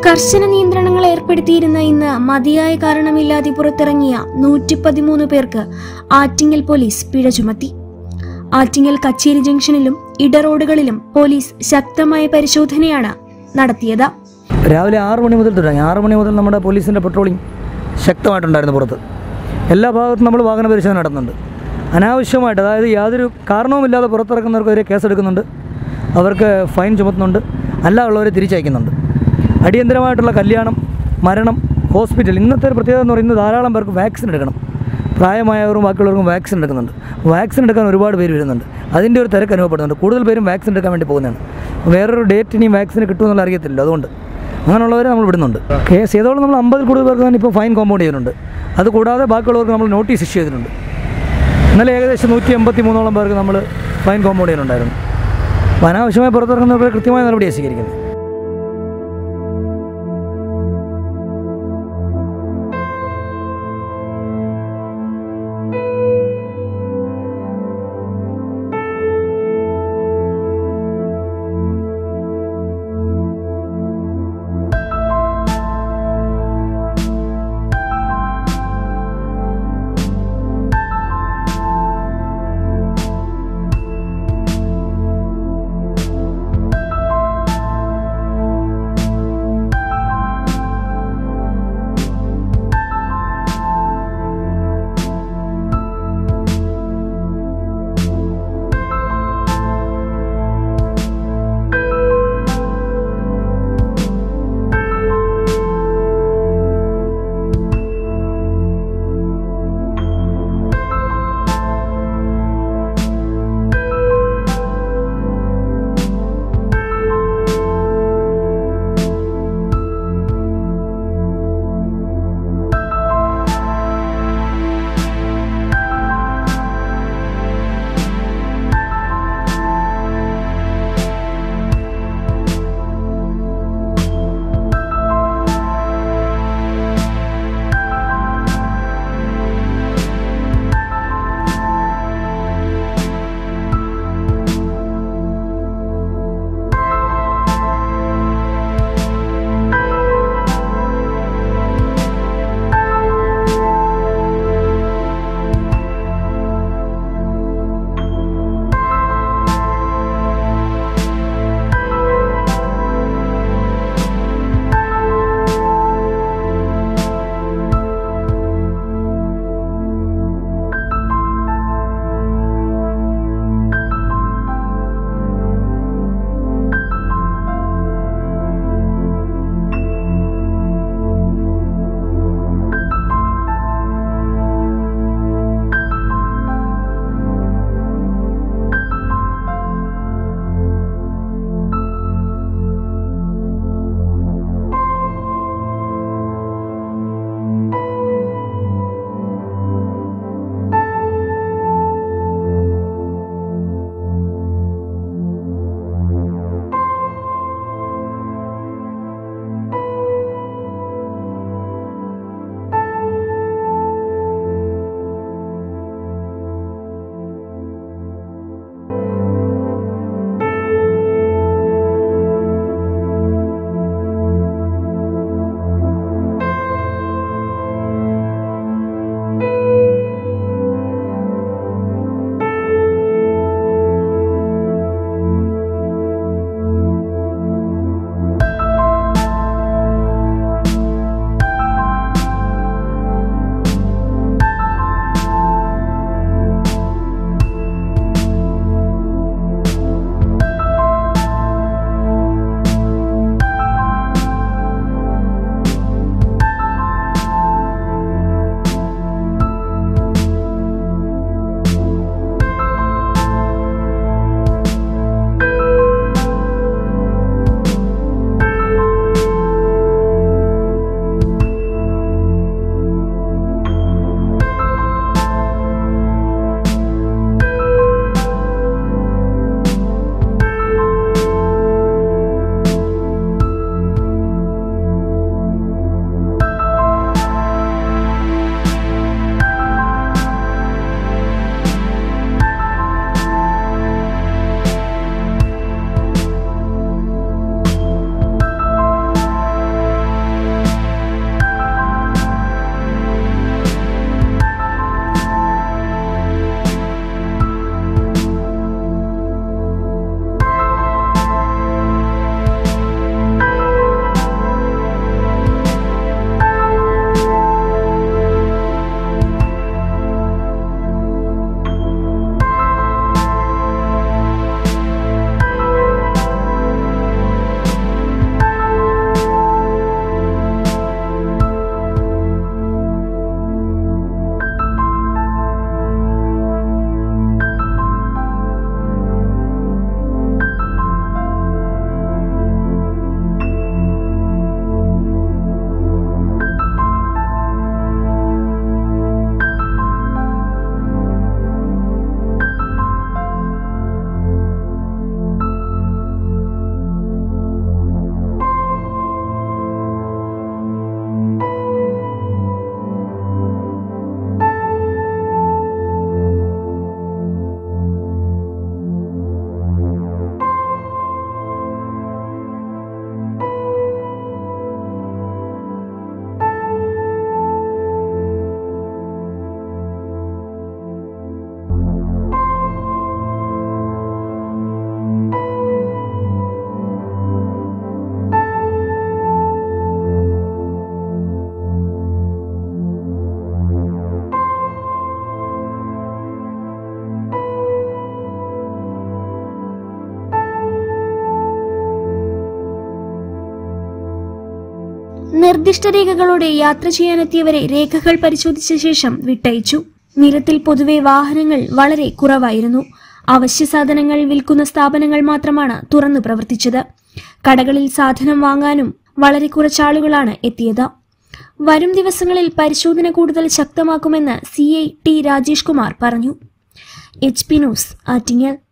കർശന നിയന്ത്രണങ്ങൾ ഏർപ്പെടുത്തിയിരുന്ന ഇന്ന് മതിയായ കാരണമില്ലാതെ പുറത്തിറങ്ങിയ നൂറ്റി പതിമൂന്ന് പേർക്ക് ആറ്റിങ്ങൽ പോലീസ് പിഴ ചുമത്തി ആറ്റിങ്ങൽ കച്ചേരി ജംഗ്ഷനിലും ഇടറോഡുകളിലും പോലീസ് ശക്തമായ പരിശോധനയാണ് നടത്തിയത് രാവിലെ ആറ് മണി മുതൽ തുടങ്ങി ആറ് മണി മുതൽ നമ്മുടെ പോലീസിൻ്റെ പെട്രോളിംഗ് ശക്തമായിട്ടുണ്ടായിരുന്നു പുറത്ത് എല്ലാ ഭാഗത്തും നമ്മൾ വാഹന പരിശോധന നടത്തുന്നുണ്ട് അനാവശ്യമായിട്ട് അതായത് യാതൊരു കാരണവുമില്ലാതെ പുറത്തിറക്കുന്നവർക്കെതിരെ കേസെടുക്കുന്നുണ്ട് അവർക്ക് ഫൈൻ ചുമത്തുന്നുണ്ട് അല്ലാതുള്ളവരെ തിരിച്ചയക്കുന്നുണ്ട് അടിയന്തരമായിട്ടുള്ള കല്യാണം മരണം ഹോസ്പിറ്റൽ ഇന്നത്തെ ഒരു പ്രത്യേകത എന്ന് പറയുന്നത് ധാരാളം പേർക്ക് വാക്സിൻ എടുക്കണം പ്രായമായവരും ബാക്കിയുള്ളവർക്കും വാക്സിൻ എടുക്കുന്നുണ്ട് വാക്സിൻ എടുക്കാൻ ഒരുപാട് പേര് വരുന്നുണ്ട് അതിൻ്റെ ഒരു തിരക്ക് അനുഭവപ്പെടുന്നുണ്ട് കൂടുതൽ പേരും വാക്സിൻ എടുക്കാൻ വേണ്ടി പോകുന്നതാണ് വേറൊരു ഡേറ്റ് ഇനി വാക്സിന് കിട്ടുമെന്നുള്ള അറിയത്തില്ല അതുകൊണ്ട് അങ്ങനെയുള്ളവരെ നമ്മൾ വിടുന്നുണ്ട് കേസ് ചെയ്തോളം നമ്മൾ അമ്പതിൽ കൂടുതൽ പേർക്ക് തന്നെ ഇപ്പോൾ ഫൈൻ കോമ്പൗണ്ട് ചെയ്യുന്നുണ്ട് അത് കൂടാതെ ബാക്കിയുള്ളവർക്ക് നമ്മൾ നോട്ടീസ് ഇഷ്യൂ ചെയ്തിട്ടുണ്ട് ഇന്നലെ ഏകദേശം നൂറ്റി എൺപത്തി മൂന്നോളം പേർക്ക് നമ്മൾ ഫൈൻ കോമ്പൗണ്ട് ചെയ്യുന്നുണ്ടായിരുന്നു അപ്പോൾ അനാവശ്യമായി പുറത്തിറങ്ങുന്നവർക്ക് കൃത്യമായ നടപടിയാണ് സ്വീകരിക്കുന്നത് നിർദ്ദിഷ്ട രേഖകളോടെ യാത്ര ചെയ്യാനെത്തിയവരെ രേഖകൾ പരിശോധിച്ച ശേഷം വിട്ടയച്ചു നിരത്തിൽ പൊതുവെ വാഹനങ്ങൾ വളരെ കുറവായിരുന്നു അവശ്യ സാധനങ്ങൾ വിൽക്കുന്ന സ്ഥാപനങ്ങൾ മാത്രമാണ് തുറന്നു പ്രവർത്തിച്ചത് കടകളിൽ സാധനം വാങ്ങാനും വളരെ കുറച്ചാളുകളാണ് എത്തിയത് വരും ദിവസങ്ങളിൽ പരിശോധന കൂടുതൽ ശക്തമാക്കുമെന്ന് C I T Rajesh Kumar പറഞ്ഞു എച്ച് പി ന്യൂസ് ആറ്റിങ്ങൽ